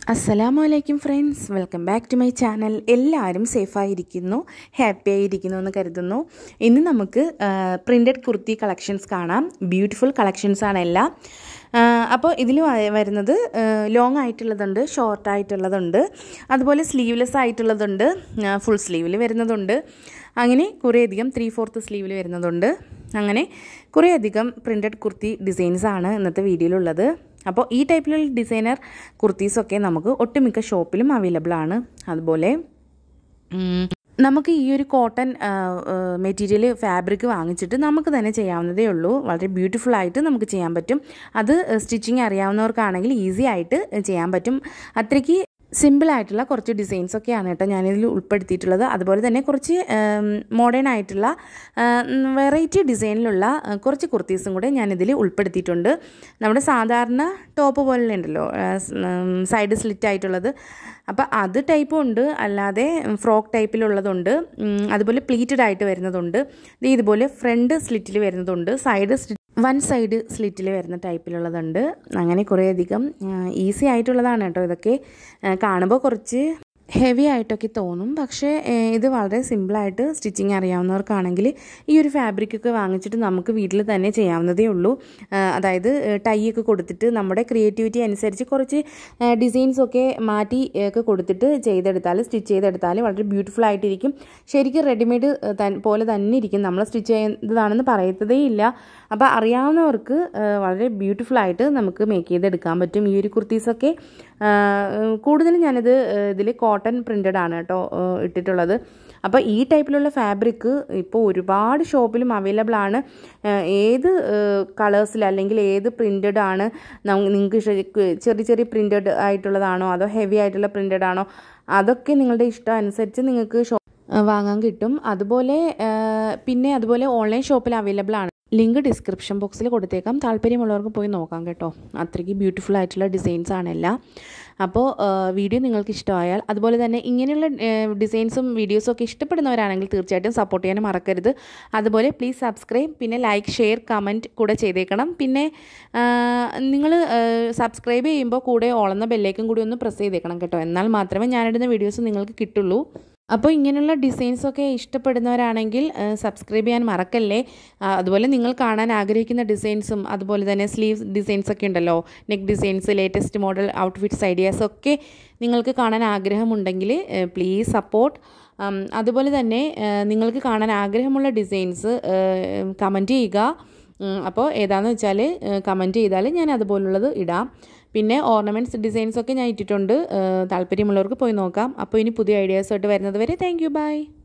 അസ്സലാമു അലൈക്കും friends welcome back to my channel എല്ലാവരും സേഫായിരിക്കുന്നു ഹാപ്പി ആയിരിക്കുന്നു എന്ന് കരുതുന്നു ഇന്ന് നമുക്ക് പ്രിൻറ്റഡ് കുർത്തി കളക്ഷൻസ് കാണാം ബ്യൂട്ടിഫുൾ കളക്ഷൻസ് ആണ് എല്ലാം അപ്പോൾ ഇതിൽ വരുന്നത് ലോങ് ആയിട്ടുള്ളതുണ്ട് ഷോർട്ട് ആയിട്ടുള്ളതുണ്ട് അതുപോലെ സ്ലീവ്ലെസ് ആയിട്ടുള്ളതുണ്ട് ഫുൾ സ്ലീവിൽ വരുന്നതുണ്ട് അങ്ങനെ കുറേയധികം ത്രീ ഫോർത്ത് സ്ലീവിൽ വരുന്നതുണ്ട് അങ്ങനെ കുറേയധികം പ്രിൻറ്റഡ് കുർത്തി ഡിസൈൻസ് ആണ് ഇന്നത്തെ വീഡിയോയിലുള്ളത് അപ്പോൾ ഈ ടൈപ്പിലുള്ള ഡിസൈനർ കുർത്തീസൊക്കെ നമുക്ക് ഒട്ടുമിക്ക ഷോപ്പിലും അവൈലബിൾ ആണ് അതുപോലെ നമുക്ക് ഈ ഒരു കോട്ടൺ മെറ്റീരിയൽ ഫാബ്രിക് വാങ്ങിച്ചിട്ട് നമുക്ക് തന്നെ ചെയ്യാവുന്നതേ ഉള്ളൂ വളരെ ബ്യൂട്ടിഫുൾ ആയിട്ട് നമുക്ക് ചെയ്യാൻ പറ്റും അത് സ്റ്റിച്ചിങ് അറിയാവുന്നവർക്കാണെങ്കിൽ ഈസി ആയിട്ട് ചെയ്യാൻ പറ്റും അത്രയ്ക്ക് സിമ്പിൾ ആയിട്ടുള്ള കുറച്ച് ഡിസൈൻസ് ഒക്കെയാണ് കേട്ടോ ഞാനിതിൽ ഉൾപ്പെടുത്തിയിട്ടുള്ളത് അതുപോലെ തന്നെ കുറച്ച് മോഡേൺ ആയിട്ടുള്ള വെറൈറ്റി ഡിസൈനിലുള്ള കുറച്ച് കുർത്തീസും കൂടെ ഞാനിതിൽ ഉൾപ്പെടുത്തിയിട്ടുണ്ട് നമ്മുടെ സാധാരണ ടോപ്പ് പോലെ ഉണ്ടല്ലോ സൈഡ് സ്ലിറ്റ് ആയിട്ടുള്ളത് അപ്പോൾ അത് ടൈപ്പും ഉണ്ട് അല്ലാതെ ഫ്രോക്ക് ടൈപ്പിലുള്ളതുണ്ട് അതുപോലെ പ്ലീറ്റഡ് ആയിട്ട് വരുന്നതുണ്ട് ഇതുപോലെ ഫ്രണ്ട് സ്ലിറ്റിൽ വരുന്നതുണ്ട് സൈഡ് വൺ സൈഡ് സ്ലിറ്റിൽ വരുന്ന ടൈപ്പിലുള്ളതുണ്ട് അങ്ങനെ കുറേയധികം ഈസി ആയിട്ടുള്ളതാണ് കേട്ടോ ഇതൊക്കെ കാണുമ്പോൾ കുറച്ച് ഹെവി ആയിട്ടൊക്കെ തോന്നും പക്ഷേ ഇത് വളരെ സിമ്പിളായിട്ട് സ്റ്റിച്ചിങ് അറിയാവുന്നവർക്കാണെങ്കിൽ ഈ ഒരു ഫാബ്രിക്കൊക്കെ വാങ്ങിച്ചിട്ട് നമുക്ക് വീട്ടിൽ തന്നെ ചെയ്യാവുന്നതേ ഉള്ളൂ അതായത് ടൈ ഒക്കെ കൊടുത്തിട്ട് നമ്മുടെ ക്രിയേറ്റിവിറ്റി അനുസരിച്ച് കുറച്ച് ഡിസൈൻസൊക്കെ മാറ്റി ഒക്കെ കൊടുത്തിട്ട് ചെയ്തെടുത്താൽ സ്റ്റിച്ച് ചെയ്തെടുത്താൽ വളരെ ബ്യൂട്ടിഫുൾ ആയിട്ടിരിക്കും ശരിക്കും റെഡിമെയ്ഡ് പോലെ തന്നെ ഇരിക്കും നമ്മൾ സ്റ്റിച്ച് ചെയ്തതാണെന്ന് പറയത്തതേ ഇല്ല അപ്പോൾ അറിയാവുന്നവർക്ക് വളരെ ബ്യൂട്ടിഫുൾ ആയിട്ട് നമുക്ക് മേക്ക് ചെയ്തെടുക്കാൻ പറ്റും ഈ ഒരു കുർത്തീസൊക്കെ കൂടുതലും ഞാനിത് ഇതിൽ കോട്ടൺ പ്രിൻറ്റഡ് ആണ് കേട്ടോ ഇട്ടിട്ടുള്ളത് അപ്പോൾ ഈ ടൈപ്പിലുള്ള ഫാബ്രിക് ഇപ്പോൾ ഒരുപാട് ഷോപ്പിലും അവൈലബിൾ ആണ് ഏത് കളേഴ്സിൽ അല്ലെങ്കിൽ ഏത് പ്രിൻറ്റഡ് ആണ് നിങ്ങൾക്ക് ചെറിയ ചെറിയ പ്രിൻറ്റഡ് ആയിട്ടുള്ളതാണോ അതോ ഹെവി ആയിട്ടുള്ള പ്രിൻറ്റഡ് ആണോ അതൊക്കെ നിങ്ങളുടെ ഇഷ്ടം അനുസരിച്ച് നിങ്ങൾക്ക് ഷോ വാങ്ങാൻ കിട്ടും അതുപോലെ പിന്നെ അതുപോലെ ഓൺലൈൻ ഷോപ്പിൽ അവൈലബിൾ ആണ് ലിങ്ക് ഡിസ്ക്രിപ്ഷൻ ബോക്സിൽ കൊടുത്തേക്കാം താല്പര്യമുള്ളവർക്ക് പോയി നോക്കാം കേട്ടോ അത്രയ്ക്ക് ബ്യൂട്ടിഫുൾ ആയിട്ടുള്ള ഡിസൈൻസ് ആണ് എല്ലാം അപ്പോൾ വീഡിയോ നിങ്ങൾക്ക് ഇഷ്ടമായാൽ അതുപോലെ തന്നെ ഇങ്ങനെയുള്ള ഡിസൈൻസും വീഡിയോസും ഒക്കെ ഇഷ്ടപ്പെടുന്നവരാണെങ്കിൽ തീർച്ചയായിട്ടും സപ്പോർട്ട് ചെയ്യാനും മറക്കരുത് അതുപോലെ പ്ലീസ് സബ്സ്ക്രൈബ് പിന്നെ ലൈക്ക് ഷെയർ കമൻറ്റ് കൂടെ ചെയ്തേക്കണം പിന്നെ നിങ്ങൾ സബ്സ്ക്രൈബ് ചെയ്യുമ്പോൾ കൂടെ ഓളുന്ന ബെല്ലേക്കും കൂടി ഒന്ന് പ്രസ് ചെയ്തേക്കണം കേട്ടോ എന്നാൽ മാത്രമേ ഞാനിടുന്ന വീഡിയോസ് നിങ്ങൾക്ക് കിട്ടുള്ളൂ അപ്പോൾ ഇങ്ങനെയുള്ള ഡിസൈൻസൊക്കെ ഇഷ്ടപ്പെടുന്നവരാണെങ്കിൽ സബ്സ്ക്രൈബ് ചെയ്യാൻ മറക്കല്ലേ അതുപോലെ നിങ്ങൾ കാണാൻ ആഗ്രഹിക്കുന്ന ഡിസൈൻസും അതുപോലെ തന്നെ സ്ലീവ് ഡിസൈൻസ് ഒക്കെ ഉണ്ടല്ലോ neck designs latest model outfits ideas ഒക്കെ നിങ്ങൾക്ക് കാണാൻ ആഗ്രഹമുണ്ടെങ്കിൽ പ്ലീസ് സപ്പോർട്ട് അതുപോലെ തന്നെ നിങ്ങൾക്ക് കാണാൻ ആഗ്രഹമുള്ള ഡിസൈൻസ് കമൻറ്റ് ചെയ്യുക അപ്പോൾ ഏതാണെന്ന് വെച്ചാൽ കമൻറ്റ് ചെയ്താൽ ഞാൻ അതുപോലുള്ളത് ഇടാം പിന്നെ ഓർണമെൻറ്റ്സ് ഡിസൈൻസ് ഒക്കെ ഞാൻ ഇട്ടിട്ടുണ്ട് താല്പര്യമുള്ളവർക്ക് പോയി നോക്കാം അപ്പോൾ ഇനി പുതിയ ഐഡിയാസായിട്ട് വരുന്നത് വരെ താങ്ക് യു ബൈ